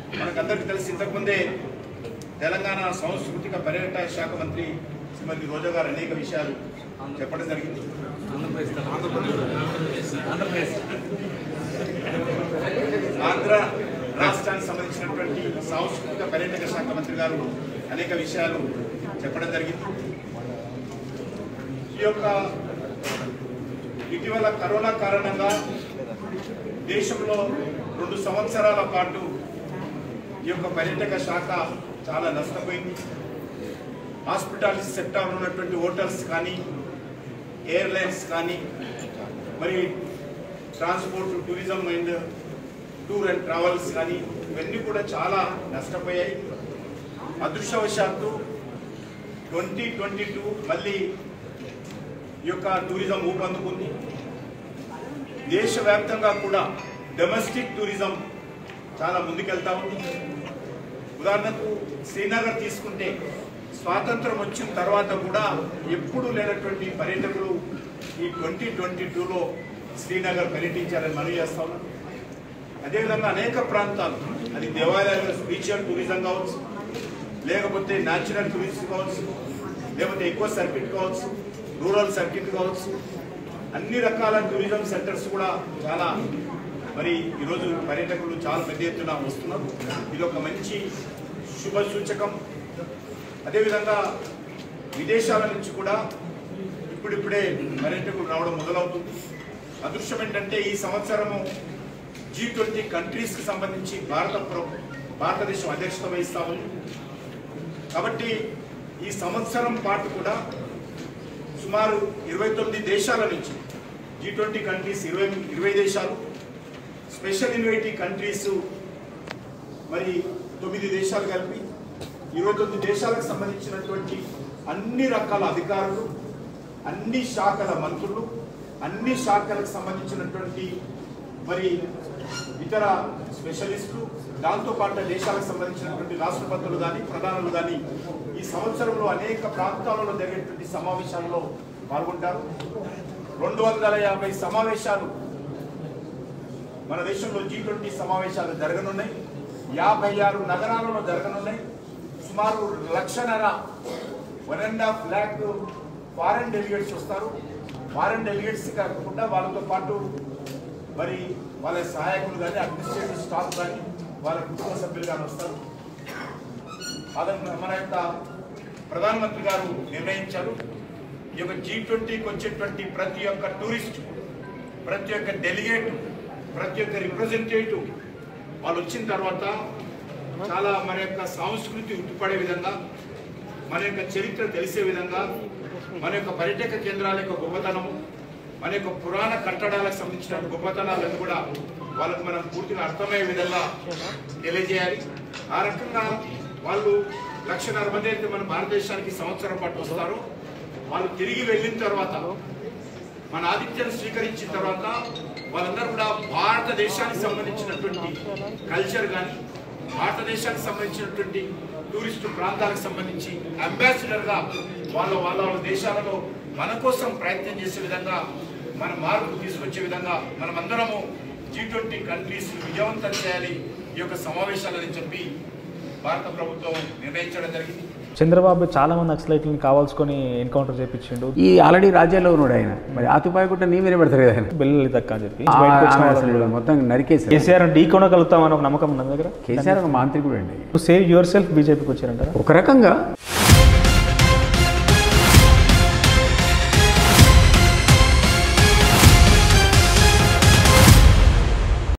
మనకందరికీ తెలిసి ఇంతకుముందే తెలంగాణ సాంస్కృతిక పర్యాటక శాఖ మంత్రి శ్రీమతి రోజా గారు అనేక విషయాలు చెప్పడం జరిగింది ఆంధ్ర రాష్ట్రానికి సంబంధించినటువంటి సాంస్కృతిక పర్యాటక శాఖ మంత్రి గారు అనేక విషయాలు చెప్పడం జరిగింది ఈ యొక్క ఇటీవల కరోనా కారణంగా దేశంలో రెండు సంవత్సరాల పాటు ఈ యొక్క పర్యాటక శాఖ చాలా నష్టపోయింది హాస్పిటాలిటీ సెక్టార్లో ఉన్నటువంటి హోటల్స్ కానీ ఎయిర్లైన్స్ కానీ మరి transport tourism and tour and travels కానీ ఇవన్నీ కూడా చాలా నష్టపోయాయి అదృష్టవశాత్తు ట్వంటీ ట్వంటీ టూ మళ్ళీ ఈ యొక్క టూరిజం ఊపందుకుంది దేశవ్యాప్తంగా కూడా డొమెస్టిక్ టూరిజం చాలా ముందుకెళ్తా ఉంది ఉదాహరణకు శ్రీనగర్ తీసుకుంటే స్వాతంత్రం వచ్చిన తర్వాత కూడా ఎప్పుడూ లేనటువంటి పర్యాటకులు ఈ ట్వంటీ ట్వంటీ టూలో శ్రీనగర్ పర్యటించారని మనవి చేస్తా ఉన్నాం అదేవిధంగా అనేక ప్రాంతాలు అది దేవాలయాలు స్పిరిచువల్ టూరిజం కావచ్చు లేకపోతే న్యాచురల్ టూరిజం కావచ్చు లేకపోతే ఎక్కువ సర్కిట్ కావచ్చు రూరల్ సర్కిట్ కావచ్చు అన్ని రకాల టూరిజం సెంటర్స్ కూడా చాలా మరి ఈరోజు పర్యాటకులు చాలా పెద్ద ఎత్తున వస్తున్నారు ఇది ఒక మంచి శుభ సూచకం అదేవిధంగా విదేశాల నుంచి కూడా ఇప్పుడిప్పుడే పర్యాటకులు రావడం మొదలవుతుంది అదృష్టం ఏంటంటే ఈ సంవత్సరము జీ ట్వంటీ కంట్రీస్కి సంబంధించి భారత ప్ర- భారతదేశం అధ్యక్షత వహిస్తా ఉంది కాబట్టి ఈ సంవత్సరం పాటు కూడా సుమారు ఇరవై తొమ్మిది దేశాల నుంచి జీ ట్వంటీ కంట్రీస్ ఇరవై ఇరవై దేశాలు స్పెషల్ ఇన్వైటీ కంట్రీస్ మరి తొమ్మిది దేశాలు కలిపి ఇరవై తొమ్మిది దేశాలకు సంబంధించినటువంటి అన్ని రకాల అధికారులు అన్ని శాఖల మంత్రులు అన్ని శాఖలకు సంబంధించినటువంటి మరి ఇతర స్పెషలిస్టులు దాంతోపాటు దేశాలకు సంబంధించినటువంటి రాష్ట్రపతులు కానీ ప్రధానులు కానీ ఈ సంవత్సరంలో అనేక ప్రాంతాలలో జరిగేటువంటి సమావేశాల్లో పాల్గొంటారు రెండు వందల యాభై సమావేశాలు మన దేశంలో జీ ట్వంటీ సమావేశాలు జరగనున్నాయి యాభై ఆరు నగరాలలో జరగనున్నాయి సుమారు లక్షన్నర one and half lakh foreign delegates వస్తారు ఫారెన్ డెలిగేట్స్ కాకుండా వాళ్ళతో పాటు మరి వాళ్ళ సహాయకులు కానీ అడ్మినిస్ట్రేటివ్ స్టాఫ్ కానీ వాళ్ళ కుటుంబ సభ్యులు కానీ వస్తారు అదన మన యొక్క ప్రధానమంత్రి గారు నిర్ణయించారు ఈ యొక్క జీ ట్వంటీకి వచ్చేటువంటి ప్రతి ఒక్క టూరిస్ట్ ప్రతి ఒక్క డెలిగేట్ ప్రతి ఒక్క రిప్రజెంటేటివ్ వాళ్ళు వచ్చిన తర్వాత చాలా మన యొక్క సంస్కృతి ఉట్టిపడే విధంగా మన యొక్క చరిత్ర తెలిసే విధంగా మన యొక్క పర్యాటక కేంద్రాల యొక్క గొప్పతనము మన యొక్క పురాణ కట్టడాలకు సంబంధించిన గొప్పతనాలను కూడా వాళ్ళకు మనం పూర్తిగా అర్థమయ్యే విధంగా తెలియజేయాలి ఆ రకంగా వాళ్ళు లక్షన్నర మంది అయితే మన భారతదేశానికి సంవత్సరం పాటు వస్తారు వాళ్ళు తిరిగి వెళ్ళిన తర్వాత మన ఆతిథ్యాన్ని స్వీకరించిన తర్వాత వాళ్ళందరూ కూడా భారతదేశానికి సంబంధించినటువంటి కల్చర్ కానీ భారతదేశానికి సంబంధించినటువంటి టూరిస్టు ప్రాంతాలకు సంబంధించి అంబాసిడర్గా వాళ్ళ వాళ్ళ వాళ్ళ దేశాలలో మన కోసం ప్రయత్నం చేసే విధంగా మన మార్పు తీసుకొచ్చే విధంగా మనమందరము జీ ట్వంటీ కంట్రీస్ విజయవంతం చేయాలి ఈ యొక్క సమావేశాలని చెప్పి భారత ప్రభుత్వం నిర్ణయించడం జరిగింది చంద్రబాబు చాలా మంది నక్సలైట్లను కావాల్సుకొని ఎన్కౌంటర్ చేపించిండు ఈ ఆల్రెడీ రాజ్యాల్లో ఉన్నాడు ఆయన మరి ఆతుపాయ కూడా నీ మీద పెడతారు కదా ఆయన బిల్లు తక్క అని చెప్పి ఆ- బయటకు వచ్చిన ఆమె వాళ్ళని అసలు మొత్తం నరికేశారు కేసీఆర్ ఢీ కొనగలుగుతామని ఒక నమ్మకం ఉన్న దగ్గర కేసీఆర్ ఒక మాంత్రికుడు అండి సేవ్ యువర్ సెల్ఫ్ బీజేపీకి వచ్చారంటారా ఒక రకంగా